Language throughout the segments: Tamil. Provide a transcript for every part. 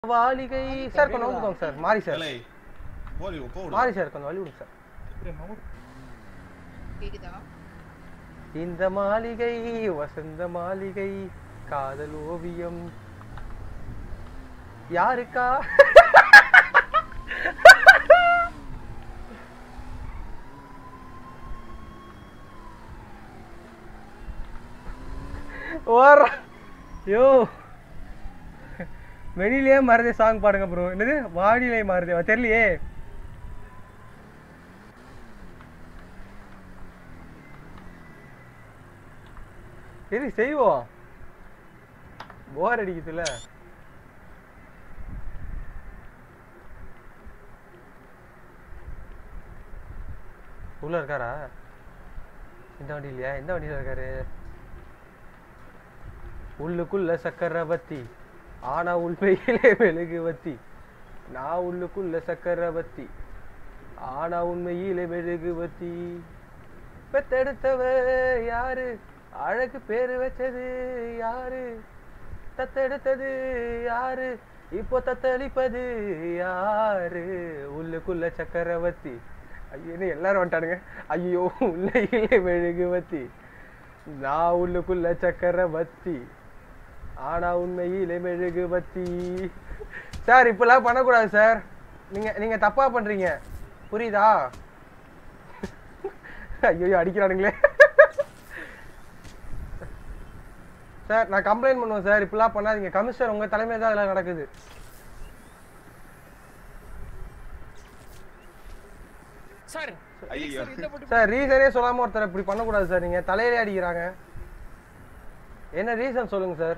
வாலிகை சார் கொஞ்சம் வந்துக்கோங்க சார் மாறி சார் ஏலே, போடி, போடு. மாறி சார் கொஞ்சம் வழி விடுங்க சார் கேக்குதா இந்த மாளிகை வசந்த மாளிகை காதல் ஓவியம் யாருக்கா ஓர யோ வெளியிலே மறந்தே சாங் பாடுங்க ப்ரோ என்னது வாடியிலே மறந்தே தெரியலையே சரி செய்வோம் போர் அடிக்குதுல்ல உள்ள இருக்காரா இந்த வண்டியிலையா எந்த வண்டியில இருக்காரு உள்ளுக்குள்ள சக்கரவர்த்தி ஆனா உண்மையிலே மெழுகுவத்தி நான் உள்ளுக்குள்ள சக்கரவர்த்தி ஆனா உண்மையிலே மெழுகுவத்தி பெத்தெடுத்தவ யாரு அழகு பேரு வச்சது யாரு தத்தெடுத்தது யாரு இப்போ தத்தளிப்பது யாரு உள்ளுக்குள்ள சக்கரவர்த்தி ஐயோ என்ன எல்லாரும் வந்துட்டானுங்க ஐயோ உள்ளையிலே மெழுகுவத்தி நான் உள்ளுக்குள்ள சக்கரவர்த்தி ஆனா உண்மையிலே மெழுகுவத்தி சார் இப்பெல்லாம் பண்ணக்கூடாது சார் நீங்க நீங்க தப்பா பண்றீங்க புரியுதா ஐயோ அடிக்கிறானுங்களே சார் நான் கம்ப்ளைண்ட் பண்ணுவேன் சார் இப்படிலாம் பண்ணாதீங்க கமிஷனர் உங்க தலைமையில் தான் இதெல்லாம் நடக்குது சார் ஐயையோ. சார், இந்த போட்டு சார் ரீசனே சொல்லாம ஒருத்தர் இப்படி பண்ணக்கூடாது சார் நீங்க தலையிலே அடிக்கிறாங்க என்ன ரீசன் சொல்லுங்க சார்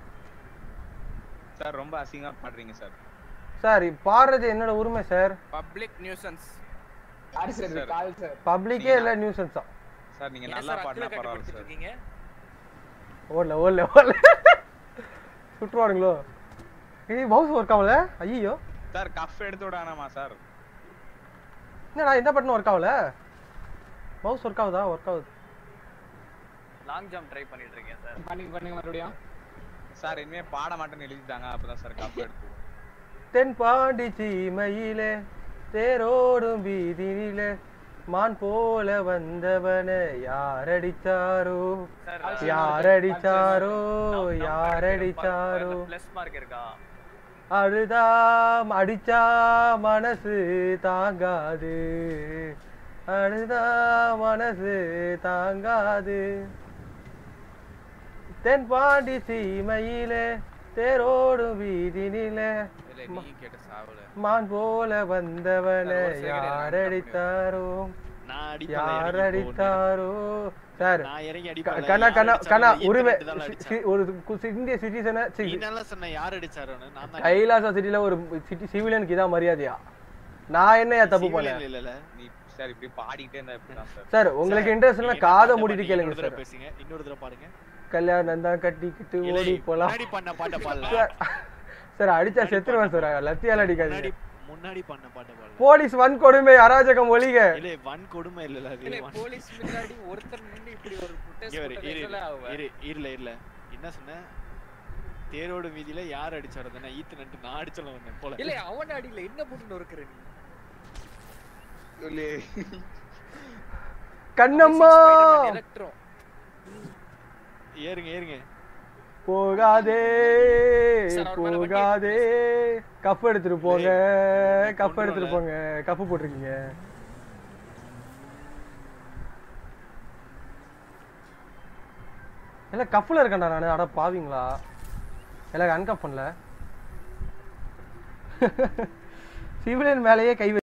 சார் ரொம்ப அசிங்கமா பாடுறீங்க சார் சார் பாடுறது என்னோட உரிமை சார் பப்ளிக் நியூசன்ஸ் யாரு சார் இது? கால் சார் பப்ளிக்கே இல்லை நியூசன்ஸ் தான் சார் நீங்க என்ன நல்லா சார் பாடினா அக்கில கட்டி பரவாயில்ல கொடுத்துட்டு சார் இருக்கீங்க ஓடல ஓடல ஓடல சுற்றுவானுங்களோ ஏய் மவுஸ் ஒர்க் ஆகல ஐயோ சார் கஃப் எடுத்து விடானாமா சார் என்னடா இந்த பட்டன் ஒர்க் ஆகல மவுஸ் ஒர்க் ஆகுதா ஒர்க் ஆகுது லாங் ஜம்ப் ட்ரை பண்ணிட்டு இருக்கேன் சார் பண்ணுங்க பண்ணுங்க மறுபடியும் சார் இனிமே பாட மாட்டேன்னு எழுதிட்டாங்க அப்பதான் சார் கஃப் எடுத்து தென் பாண்டி சீமையிலே தேரோடும் வீதியிலே மான் போல வந்தவனை யாரடிச்சாரோ சார் யாரடிச்சாரோ யாரடிச்சாரோ ப்ளஸ் மார்க் இருக்கா அழுதா அடிச்சா மனசு தாங்காது அழுதா மனசு தாங்காது தென் பாண்டி சீமையிலே தேரோடும் வீதினிலே இல்ல நீ கேட்ட சாவல மான் போல வந்தவனை சார், ஒரு second இருங்க, யாரடித்தாரோ நான் அடிப்பேன், யாரடித்தாரோ சார் நான் இறங்கி க- அடிப்பேன் கண்ணா கண்ணா கண்ணா உரிமை தான் சி- அடிச்சேன் சி- ஒரு கு- இந்திய சிட்டிசனை நீ நல்லா சொன்ன யார் அடிச்சாரோன்னு நான் தான் கைலாசா சிட்டில ஒரு சிட்டி சிவிலியனுக்கு இதான் மரியாதையா நான் என்ன தப்பு பண்ணேன் இல்ல இல்ல நீ சார் இப்படி பாடிக்கிட்டே இருந்தா எப்படிதான் சார் சார் உங்களுக்கு இன்ட்ரெஸ்ட் இல்ல நீங்க காதை பாட்டை மூடிட்டு பாடுங்க, கேளுங்க இன்னொரு சார் தடவை பேசுங்க இன்னொரு தடவை பாடுங்க கல்யாணம் தான் கட்டிக்கிட்டு இல்லை, ஓடி போலாம் முன்னாடி பண்ண பாட்டை பாடல சார் சார் அடிச்சா செத்துருவேன் சார் லத்தியால முன்னாடி அடிக்காதீங்க முன்னாடி பண்ண பாட்டை பாடல போலீஸ் வன்கொடுமை அராஜகம் ஒழிக இல்ல வன் கொடுமை இல்ல அது இல்ல வன்- போலீஸ் முன்னாடி ஒருத்தர் நின்னு இப்படி ஒரு இங்க வரு, protest இரு, பண்ணா ஆகுவ. இரு, இருல இருல என்ன சொன்ன தேரோடு வீதியில யார் அடிச்சாரோ தானே ஈத்து நட்டு நான் அடிச்சல வந்தேன் போல இல்ல அவன் அடியில என்ன போட்டு நொறுக்குற நீ சொல்லி கண்ணம்மா எலக்ட்ரோ ஏறுங்க ஏறுங்க போகாதே சார், அவர் மேல வண்டி போகாதே கப் எடுத்துட்டு போங்க டேய், கப் கொண்டு எடுத்துட்டு வரல. போங்க கப்பு போட்டிருக்கீங்க இல்ல கப்ல இருக்கேன்டா நானு அட பாவீங்களா எனக்கு அன்கப் பண்ணல சிவிலியன் மேலேயே கை